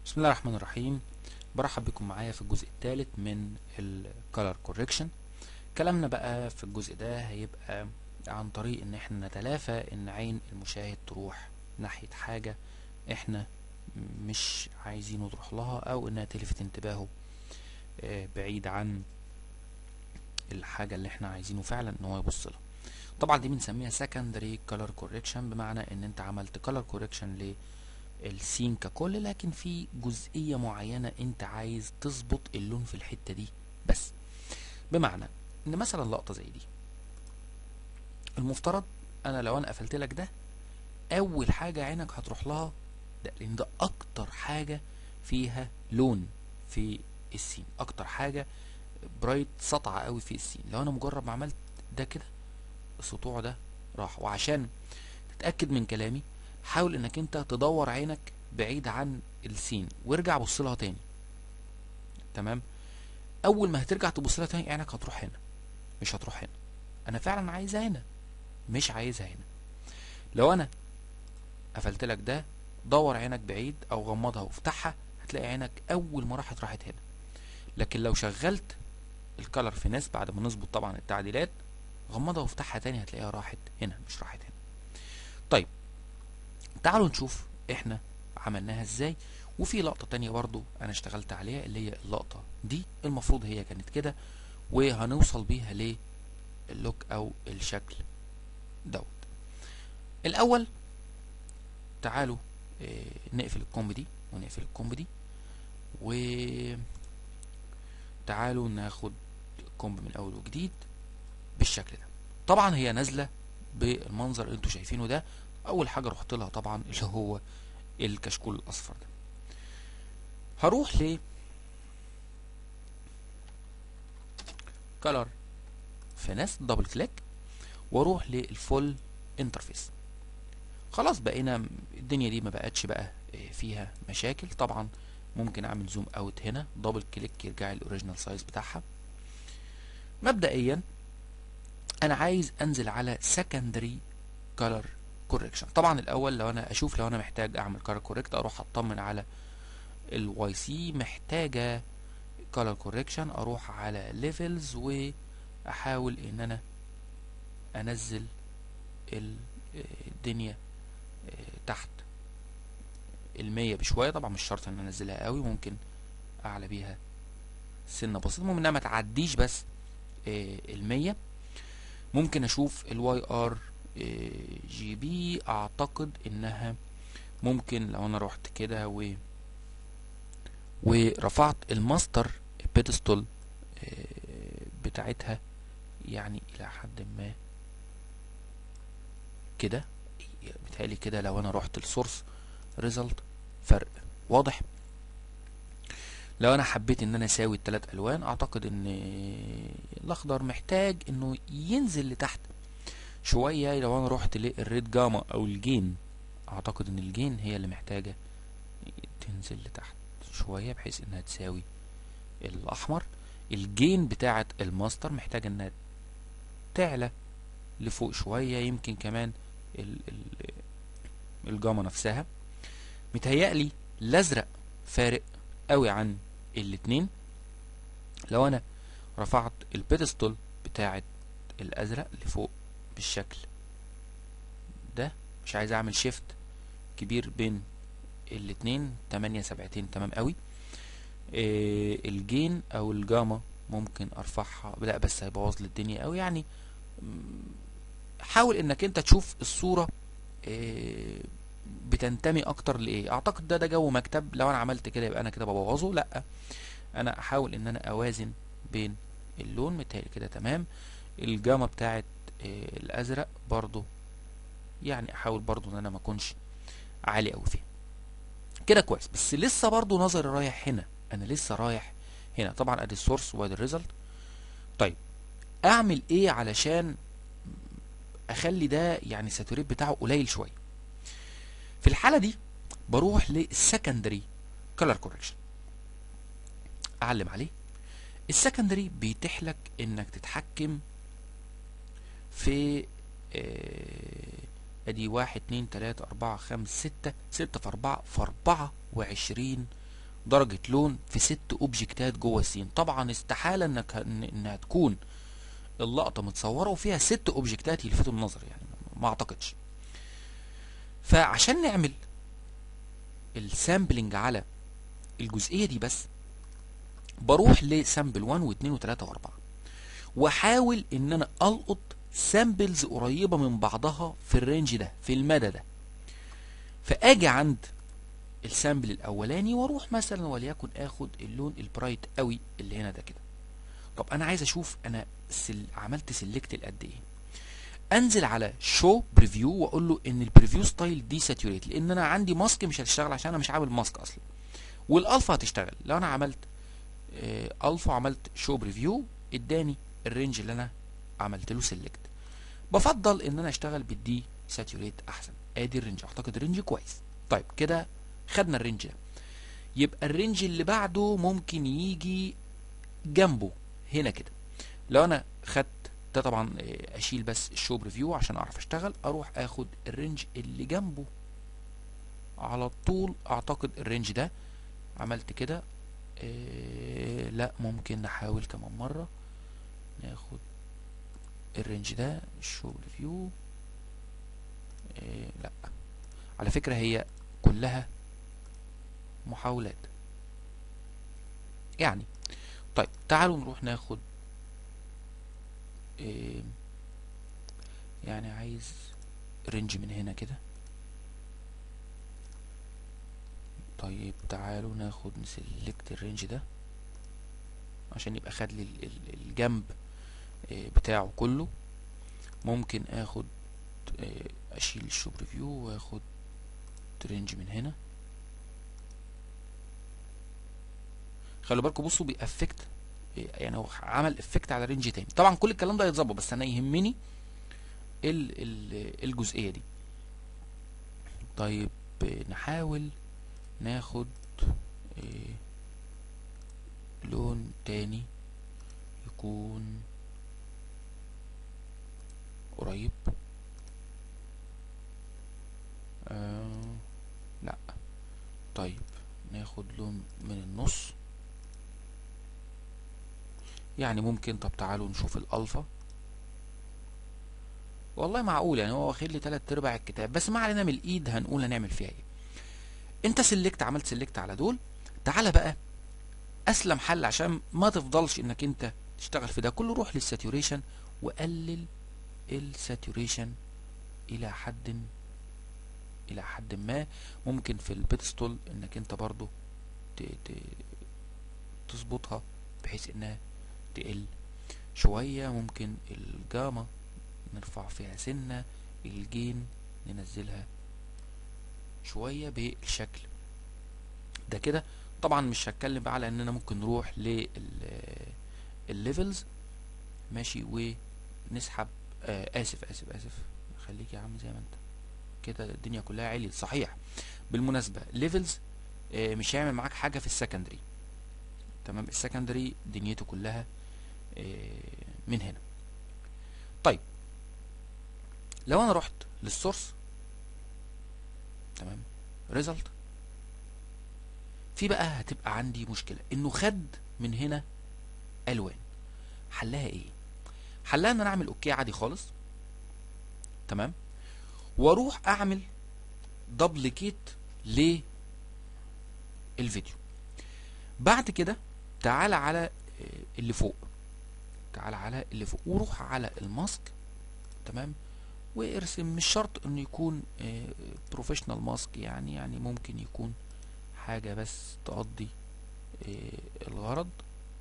بسم الله الرحمن الرحيم برحب بكم معايا في الجزء الثالث من الكالر كوريكشن كلامنا بقى في الجزء ده هيبقى عن طريق ان احنا نتلافى ان عين المشاهد تروح ناحية حاجة احنا مش عايزينه تروح لها او انها تلفت انتباهه آه، بعيد عن الحاجة اللي احنا عايزينه فعلا ان هو يبص لها طبعا دي بنسميها secondary color correction بمعنى ان انت عملت color correction ل السين ككل لكن في جزئية معينة انت عايز تظبط اللون في الحتة دي بس بمعنى ان مثلا لقطة زي دي المفترض انا لو انا قفلت لك ده اول حاجة عينك هتروح لها ده لان ده اكتر حاجة فيها لون في السين اكتر حاجة برايت سطعة قوي في السين لو انا مجرد ما عملت ده كده السطوع ده راح وعشان تتأكد من كلامي حاول انك انت تدور عينك بعيد عن السين وارجع بص لها تاني تمام اول ما هترجع تبص لها تاني عينك هتروح هنا مش هتروح هنا انا فعلا عايزها هنا مش عايزها هنا لو انا قفلت لك ده دور عينك بعيد او غمضها وافتحها هتلاقي عينك اول ما راحت راحت هنا لكن لو شغلت الكالر في ناس بعد ما نظبط طبعا التعديلات غمضها وافتحها تاني هتلاقيها راحت هنا مش راحت هنا طيب تعالوا نشوف احنا عملناها ازاي وفي لقطة تانية برضو انا اشتغلت عليها اللي هي اللقطة دي المفروض هي كانت كده وهنوصل بيها للوك او الشكل دوت الاول تعالوا اه نقفل الكومب دي ونقفل الكومب دي و تعالوا ناخد الكومب من اول وجديد بالشكل ده طبعا هي نازله بالمنظر اللي انتوا شايفينه ده اول حاجه رحت لها طبعا اللي هو الكشكول الاصفر ده هروح ل كلر فينس دبل كليك واروح للفول انترفيس خلاص بقينا الدنيا دي ما بقتش بقى فيها مشاكل طبعا ممكن اعمل زوم اوت هنا دبل كليك يرجع الاوريجينال سايز بتاعها مبدئيا انا عايز انزل على secondary color correction طبعا الاول لو انا اشوف لو انا محتاج اعمل color correct اروح اطمن على الواي سي محتاجه color correction اروح على levels واحاول ان انا انزل الدنيا تحت المية بشوية طبعا مش شرط ان انزلها قوي ممكن اعلى بيها سنة بسيطة المهم انها ما تعديش بس المية ممكن اشوف الواي ار جي بي اعتقد انها ممكن لو انا رحت كده و ورفعت الماستر بيدستول بتاعتها يعني الى حد ما كده بتهيألي كده لو انا رحت السورس ريزلت فرق واضح لو انا حبيت ان انا اساوي الثلاث الوان اعتقد ان الاخضر محتاج انه ينزل لتحت شوية لو انا رحت للريد جاما او الجين اعتقد ان الجين هي اللي محتاجة تنزل لتحت شوية بحيث انها تساوي الاحمر الجين بتاعة الماستر محتاجة انها تعلى لفوق شوية يمكن كمان ال ال الجاما نفسها متهيألي الازرق فارق قوي عن الاتنين لو انا رفعت البيدستول بتاعة الازرق لفوق بالشكل ده مش عايز اعمل شيفت كبير بين الاتنين تمانية سبعتين تمام قوي إيه الجين او الجاما ممكن ارفعها لا بس هيبوظ لي الدنيا قوي يعني حاول انك انت تشوف الصورة إيه بتنتمي اكتر لايه اعتقد ده ده جو مكتب لو انا عملت كده يبقى انا كده ببوظه لا انا احاول ان انا اوازن بين اللون متهيألي كده تمام الجاما بتاعت إيه الازرق برضو يعني احاول برضو ان انا ما اكونش عالي قوي فيها كده كويس بس لسه برضو نظري رايح هنا انا لسه رايح هنا طبعا ادي السورس وادي الريزلت طيب اعمل ايه علشان اخلي ده يعني الساتوريت بتاعه قليل شويه في الحالة دي بروح للسكندري كولر كوركشن اعلم عليه السكندري بيتيح لك انك تتحكم في ادي واحد اتنين تلاتة اربعة خمس ستة ستة في اربعة في اربعة وعشرين درجة لون في ست اوبجكتات جوه السين طبعا استحالة انك إن- انها تكون اللقطة متصورة وفيها ست اوبجكتات يلفتوا النظر يعني ما اعتقدش فعشان نعمل السامبلنج على الجزئية دي بس بروح لسامبل 1 و2 و3 و4 واحاول ان انا القط سامبلز قريبة من بعضها في الرينج ده في المدى ده فاجي عند السامبل الاولاني واروح مثلا وليكن اخد اللون البرايت قوي اللي هنا ده كده طب انا عايز اشوف انا سل... عملت سيلكت لقد ايه انزل على شو بريفيو واقول له ان البريفيو ستايل دي ساتوريت لان انا عندي ماسك مش هتشتغل عشان انا مش عامل ماسك اصلا والالفا هتشتغل لو انا عملت آه الفا وعملت شو بريفيو اداني الرينج اللي انا عملت له سيلكت بفضل ان انا اشتغل بالدي ساتوريت احسن ادي الرينج اعتقد الرينج كويس طيب كده خدنا الرينج ده يبقى الرينج اللي بعده ممكن يجي جنبه هنا كده لو انا خدت ده طبعا آه، اشيل بس الشو بريفيو عشان اعرف اشتغل اروح اخد الرينج اللي جنبه على طول اعتقد الرينج ده عملت كده إيه لا ممكن نحاول كمان مرة ناخد الرينج ده الشو ريفيو إيه لا على فكرة هي كلها محاولات يعني طيب تعالوا نروح ناخد إيه يعني عايز رينج من هنا كده طيب تعالوا ناخد نسلكت الرينج ده عشان يبقى خد لي ال- ال- الجنب آه، بتاعه كله ممكن اخد آه، اشيل الشو بريفيو واخد رينج من هنا خلوا بالكم بصوا بيأفكت آه، يعني هو عمل افكت على رينج تاني طبعا كل الكلام ده هيتظبط بس انا يهمني ال ال الجزئيه دي طيب آه، نحاول ناخد إيه لون تاني يكون قريب آه لا طيب ناخد لون من النص يعني ممكن طب تعالوا نشوف الالفا والله معقول يعني هو واخد لي تلات ارباع الكتاب بس ما علينا من الايد هنقول هنعمل فيها ايه انت سلكت عملت سلكت على دول تعالى بقى اسلم حل عشان ما تفضلش انك انت تشتغل في ده كله روح للساتوريشن وقلل الساتوريشن الى حد الى حد ما ممكن في البيتستول انك انت برضو ت- ت- تظبطها بحيث انها تقل شوية ممكن الجاما نرفع فيها سنة الجين ننزلها شوية بالشكل ده كده طبعا مش هتكلم بقى على اننا ممكن نروح للليفلز ماشي ونسحب آه اسف اسف اسف خليك يا عم زي ما انت كده الدنيا كلها عليت صحيح بالمناسبة ليفلز آه مش هيعمل معاك حاجة في السكندري تمام السكندري دنيته كلها آه من هنا طيب لو انا رحت للسورس تمام ريزلت في بقى هتبقى عندي مشكلة انه خد من هنا الوان حلها ايه حلها ان انا اعمل اوكي عادي خالص تمام واروح اعمل دبليكيت للفيديو بعد كده تعال على آه، اللي فوق تعال على اللي فوق وروح على الماسك تمام وارسم مش شرط انه يكون بروفيشنال ماسك يعني يعني ممكن يكون حاجة بس تقضي آه، الغرض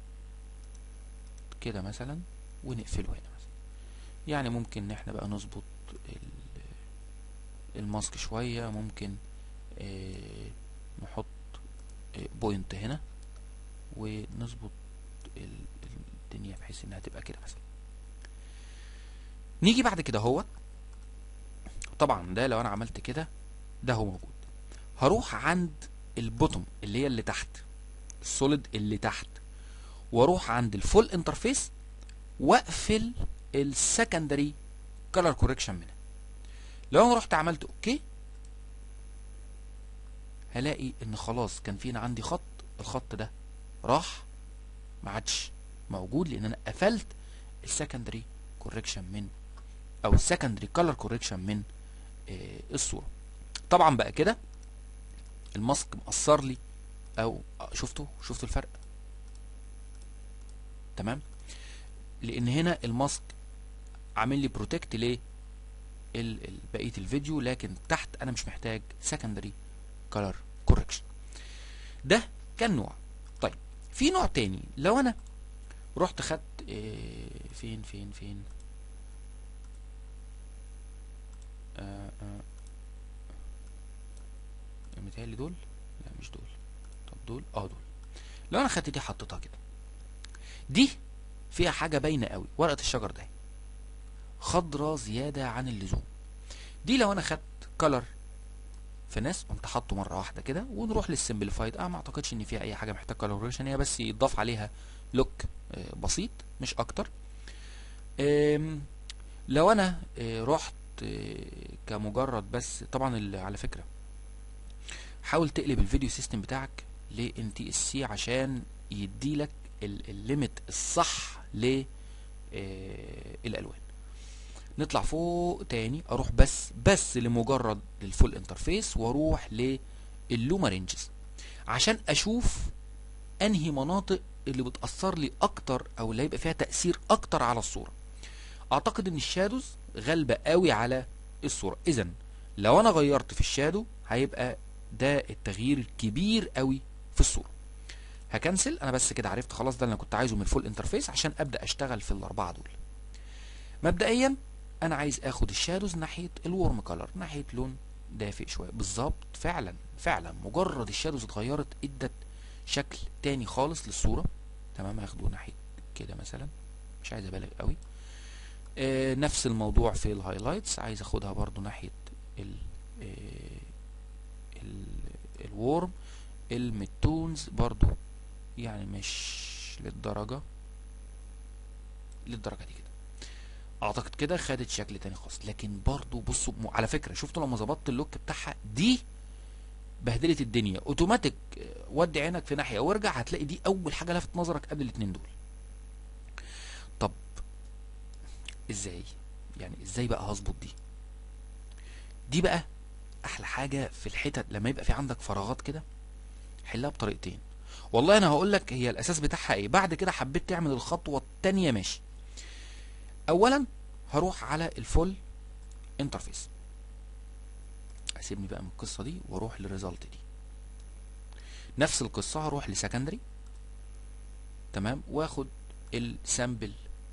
كده مثلا ونقفله هنا مثلا يعني ممكن ان احنا بقى نظبط ال- الماسك شوية ممكن آه، نحط بوينت هنا ونظبط ال- الدنيا بحيث انها تبقى كده مثلا نيجي بعد كده هو طبعا ده لو انا عملت كده ده هو موجود هروح عند البوتوم اللي هي اللي تحت السوليد اللي تحت واروح عند الفول انترفيس واقفل السكندري كلر كوريكشن منها لو انا رحت عملت اوكي هلاقي ان خلاص كان فينا عندي خط الخط ده راح ما عادش موجود لان انا قفلت السكندري كوركشن من او السكندري كولر كوركشن من آه الصوره طبعا بقى كده الماسك مأثر لي او شفتوا شفتوا الفرق تمام لان هنا الماسك عامل لي بروتكت ل بقيه الفيديو لكن تحت انا مش محتاج سكندري كولر كوركشن ده كان نوع طيب في نوع تاني لو انا رحت خدت إيه فين فين فين آه آه متهيألي دول لا مش دول طب دول اه دول لو انا خدت دي حطيتها كده دي فيها حاجة باينة قوي ورقة الشجر ده خضرة زيادة عن اللزوم دي لو انا خدت كلر فينس قمت حاطه مرة واحدة كده ونروح للسمبليفايد اه ما اعتقدش ان فيها اي حاجة محتاج كالوريشن هي بس يضاف عليها لوك آه بسيط مش اكتر لو انا آه رحت آه كمجرد بس طبعا على فكرة حاول تقلب الفيديو سيستم بتاعك ل ان تي اس سي عشان يديلك الليميت الصح ل الالوان نطلع فوق تاني اروح بس بس لمجرد الفول انترفيس واروح لللوما رينجز عشان اشوف انهي مناطق اللي بتاثر لي اكتر او اللي هيبقى فيها تاثير اكتر على الصوره اعتقد ان الشادوز غالبه قوي على الصوره اذا لو انا غيرت في الشادو هيبقى ده التغيير الكبير قوي في الصوره هكنسل انا بس كده عرفت خلاص ده اللي انا كنت عايزه من الفول انترفيس عشان ابدا اشتغل في الاربعه دول مبدئيا انا عايز اخد الشادوز ناحيه الورم كلر ناحيه لون دافئ شويه بالظبط فعلا فعلا مجرد الشادوز اتغيرت ادت شكل تاني خالص للصوره تمام هاخده ناحيه كده مثلا مش عايز ابالغ قوي آه نفس الموضوع في الهايلايتس عايز اخدها برضو ناحيه ال آه ال الورم الميدتونز برضو يعني مش للدرجة للدرجة دي كده اعتقد كده خدت شكل تاني خالص لكن برضو بصوا على فكرة شفتوا لما ظبطت اللوك بتاعها دي بهدلت الدنيا اوتوماتيك ودي عينك في ناحية وارجع هتلاقي دي اول حاجة لفت نظرك قبل الاتنين دول طب ازاي يعني ازاي بقى هظبط دي دي بقى احلى حاجة في الحتت لما يبقى في عندك فراغات كده حلها بطريقتين والله انا هقول لك هي الاساس بتاعها ايه بعد كده حبيت تعمل الخطوه الثانيه ماشي اولا هروح على الفول انترفيس اسيبني بقى من القصه دي واروح للريزلت دي نفس القصه هروح لسكندري تمام واخد السامبل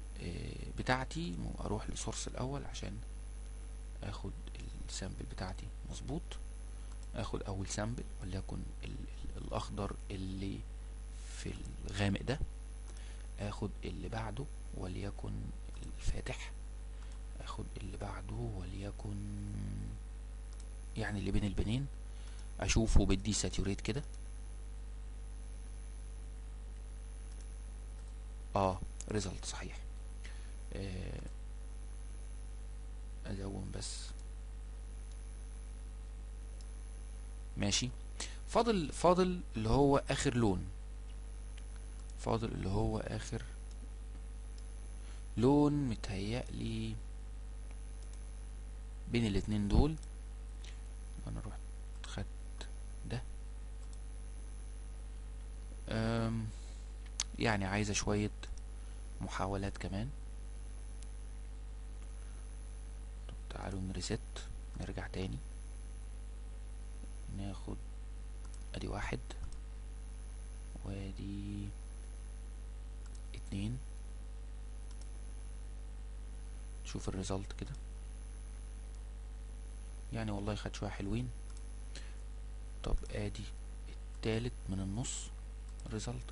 بتاعتي اروح لسورس الاول عشان اخد السامبل بتاعتي مظبوط اخد اول سامبل وليكن الاخضر اللي في الغامق ده اخد اللي بعده وليكن الفاتح اخد اللي بعده وليكن يعني اللي بين البنين اشوفه بدي ساتوريت كده اه ريزلت صحيح آه ازوم بس ماشي فاضل فاضل اللي هو اخر لون فاضل اللي هو اخر لون متهيألي بين الاتنين دول انا رحت خدت ده أم يعني عايزة شوية محاولات كمان طب تعالوا نريست نرجع تاني ناخد ادي واحد وادي اتنين شوف الريزلت كده يعني والله خد شوية حلوين طب ادي التالت من النص ريزلت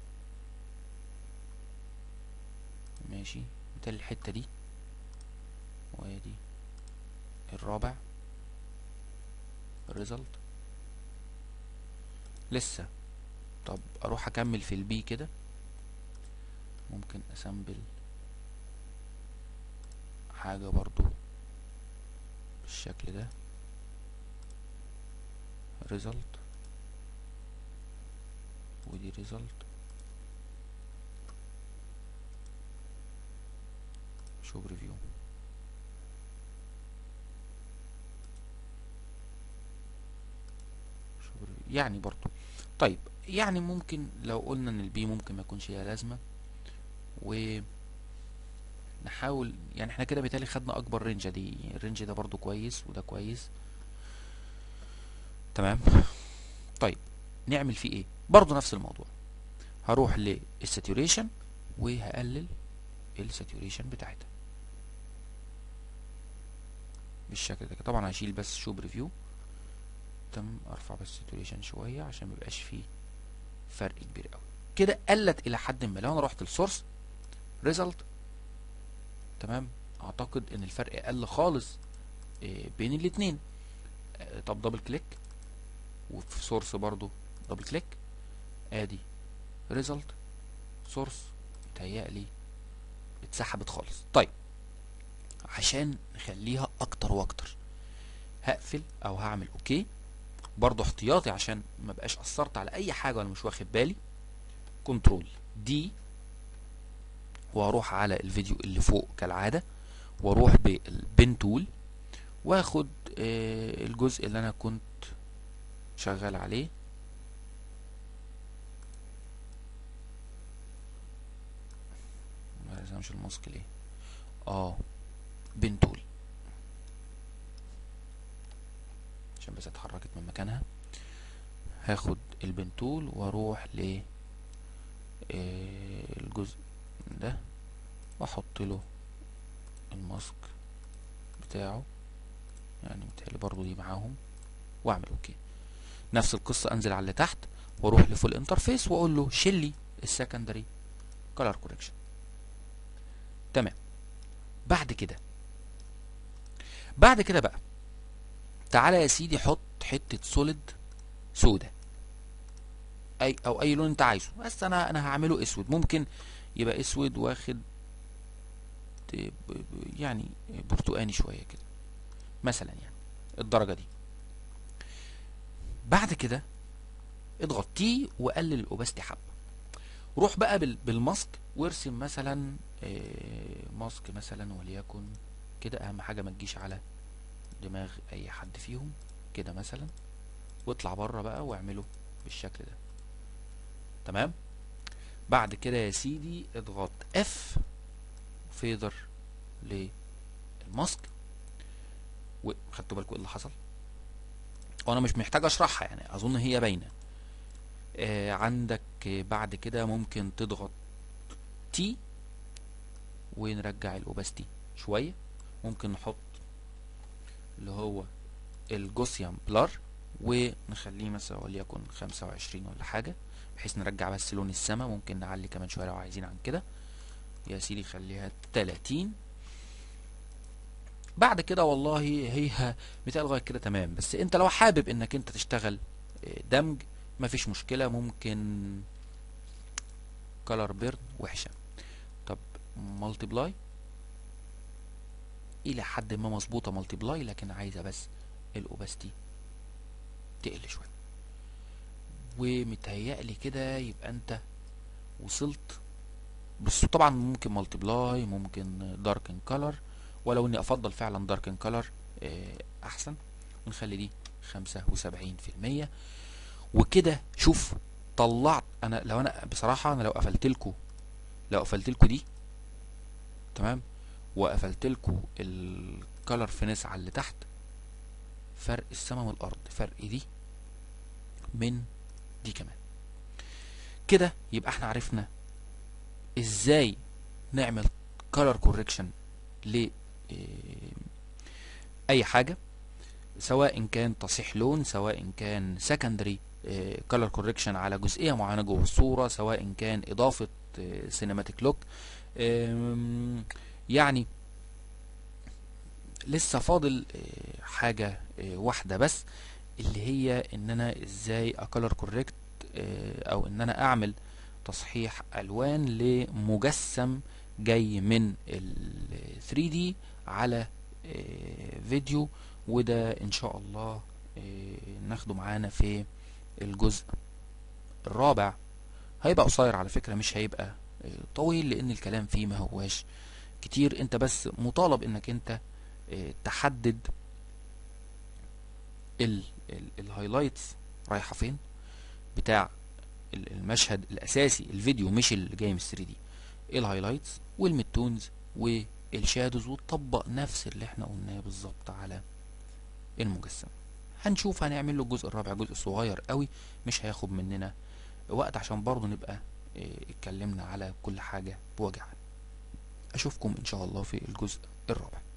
ماشي مثال الحتة دي وادي الرابع الريزلت لسه طب اروح اكمل في البي كده ممكن اسامبل حاجة برضو بالشكل ده ريزلت ودي ريزلت شو بريفيو شو بريفيو يعني برضو طيب يعني ممكن لو قلنا ان البي ممكن ما يكونش ليها لازمه و نحاول يعني احنا كده بالتالي خدنا اكبر رينج دي الرينج ده برضو كويس وده كويس تمام طيب نعمل فيه ايه برضو نفس الموضوع هروح للساتوريشن وهقلل الساتوريشن بتاعتها بالشكل ده طبعا هشيل بس شو بريفيو تمام ارفع بس الساتوريشن شويه عشان ميبقاش فيه فرق كبير قوي كده قلت الى حد ما لو انا رحت للسورس ريزلت تمام اعتقد ان الفرق قل خالص بين الاتنين طب دبل كليك وفي سورس برضو دبل كليك ادي ريزلت سورس متهيألي اتسحبت خالص طيب عشان نخليها اكتر واكتر هقفل او هعمل اوكي برضو احتياطي عشان ما بقاش اثرت على اي حاجه وانا مش واخد بالي كنترول دي واروح على الفيديو اللي فوق كالعاده واروح بالبن تول واخد آه الجزء اللي انا كنت شغال عليه ما لازمش الماسك ليه اه بن تول عشان بس اتحركت من مكانها هاخد البنتول واروح ل الجزء ده واحط له الماسك بتاعه يعني متهيألي برضو دي معاهم واعمل اوكي نفس القصة انزل على اللي تحت واروح لفول انترفيس واقول له شيل لي السكندري كولر كوريكشن تمام بعد كده بعد كده بقى تعالى يا سيدي حط حتة سوليد سودا اي او اي لون انت عايزه بس انا انا هعمله اسود ممكن يبقى اسود واخد يعني برتقاني شوية كده مثلا يعني الدرجة دي بعد كده اضغط تي وقلل الاوباستي حبة روح بقى بالماسك وارسم مثلا ماسك مثلا وليكن كده اهم حاجة ما تجيش على دماغ اي حد فيهم كده مثلا واطلع بره بقى واعمله بالشكل ده تمام بعد كده يا سيدي اضغط اف فيدر للماسك وخدتوا بالكم ايه اللي حصل وانا مش محتاج اشرحها يعني اظن هي باينه آه عندك بعد كده ممكن تضغط تي ونرجع الاوباستي شويه ممكن نحط اللي هو الجوسيان بلار ونخليه مثلا وليكن خمسة وعشرين ولا حاجة بحيث نرجع بس لون السما ممكن نعلي كمان شوية لو عايزين عن كده يا سيدي خليها تلاتين بعد كده والله هي مثال لغاية كده تمام بس انت لو حابب انك انت تشتغل دمج مفيش مشكلة ممكن كولر بيرن وحشة طب مالتيبلاي الى حد ما مظبوطه مالتي بلاي لكن عايزه بس الاوباستي تقل شويه ومتهيألي كده يبقى انت وصلت بس طبعا ممكن مالتي بلاي ممكن داركن كولر ولو اني افضل فعلا داركن كولر احسن ونخلي دي خمسة وسبعين في المية وكده شوف طلعت انا لو انا بصراحة انا لو قفلت لكم لو قفلت لكم دي تمام وقفلت لكم الكالر فينيس على اللي تحت فرق السماء من الارض فرق دي من دي كمان كده يبقى احنا عرفنا ازاي نعمل كالر كوريكشن ل اي حاجه سواء كان تصحيح لون سواء كان سكندري كالر كوريكشن على جزئيه معينه جوه الصوره سواء كان اضافه سينماتيك لوك يعني لسه فاضل حاجة واحدة بس اللي هي ان انا ازاي اكلر كوريكت او ان انا اعمل تصحيح الوان لمجسم جاي من ال 3 دي على فيديو وده ان شاء الله ناخده معانا في الجزء الرابع هيبقى قصير على فكرة مش هيبقى آه، طويل لان الكلام فيه ما هواش كتير انت بس مطالب انك انت آه، تحدد ال- ال- الهايلايتس رايحة فين بتاع ال- المشهد الاساسي الفيديو مش اللي جاي من 3 دي الهايلايتس والميدتونز والشادوز وتطبق نفس اللي احنا قلناه بالظبط على المجسم هنشوف هنعمل له الجزء الرابع جزء صغير قوي مش هياخد مننا وقت عشان برضه نبقى اه، اتكلمنا على كل حاجة بوجع اشوفكم ان شاء الله في الجزء الرابع